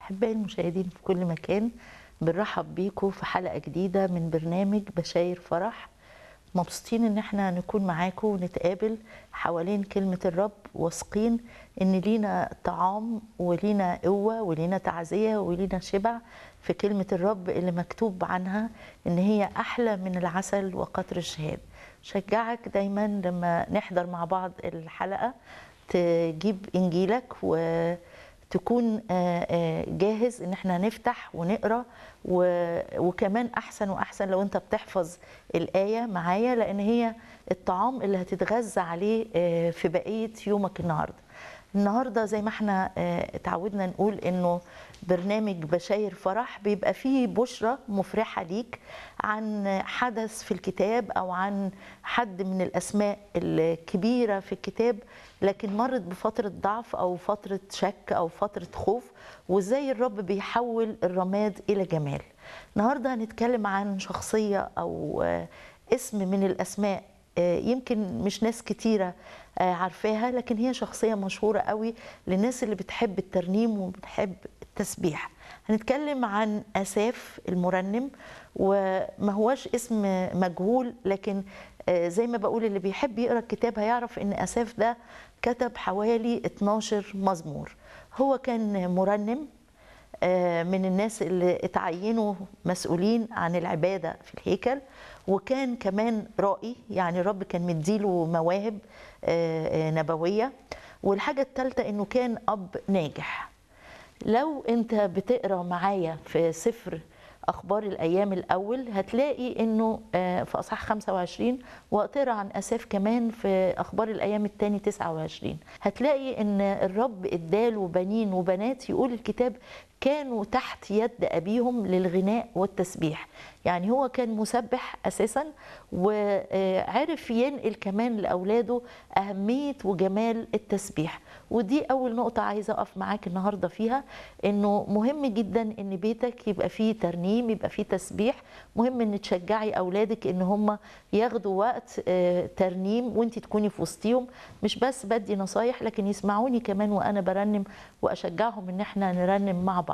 أحبائي المشاهدين في كل مكان بنرحب بيكم في حلقة جديدة من برنامج بشاير فرح مبسوطين ان احنا نكون معاكم ونتقابل حوالين كلمة الرب واثقين ان لينا طعام ولينا قوة ولينا تعزية ولينا شبع في كلمة الرب اللي مكتوب عنها ان هي احلى من العسل وقطر الشهاد شجعك دايما لما نحضر مع بعض الحلقة تجيب انجيلك و تكون جاهز ان احنا نفتح ونقرا وكمان احسن واحسن لو انت بتحفظ الايه معايا لان هي الطعام اللي هتتغذى عليه في بقيه يومك النهارده النهارده زي ما احنا اتعودنا نقول انه برنامج بشاير فرح بيبقى فيه بشرة مفرحة ليك عن حدث في الكتاب أو عن حد من الأسماء الكبيرة في الكتاب لكن مرت بفترة ضعف أو فترة شك أو فترة خوف وإزاي الرب بيحول الرماد إلى جمال النهاردة هنتكلم عن شخصية أو اسم من الأسماء يمكن مش ناس كتيرة عارفاها لكن هي شخصية مشهورة قوي للناس اللي بتحب الترنيم وبتحب التسبيح هنتكلم عن أساف المرنم وما هوش اسم مجهول لكن زي ما بقول اللي بيحب يقرأ الكتاب هيعرف ان أساف ده كتب حوالي 12 مزمور هو كان مرنم من الناس اللي اتعينوا مسؤولين عن العبادة في الهيكل وكان كمان رائي يعني الرب كان مديله مواهب نبوية والحاجة الثالثة انه كان اب ناجح لو انت بتقرا معايا في سفر اخبار الايام الاول هتلاقي انه في اصحاح 25 واقرا عن اساف كمان في اخبار الايام الثاني 29 هتلاقي ان الرب اداله بنين وبنات يقول الكتاب كانوا تحت يد ابيهم للغناء والتسبيح يعني هو كان مسبح اساسا وعرف ينقل كمان لاولاده اهميه وجمال التسبيح ودي اول نقطه عايزه اقف معاك النهارده فيها انه مهم جدا ان بيتك يبقى فيه ترنيم يبقى فيه تسبيح مهم ان تشجعي اولادك ان هم ياخدوا وقت ترنيم وانت تكوني في وسطيهم مش بس بدي نصايح لكن يسمعوني كمان وانا برنم واشجعهم ان احنا نرنم مع بعض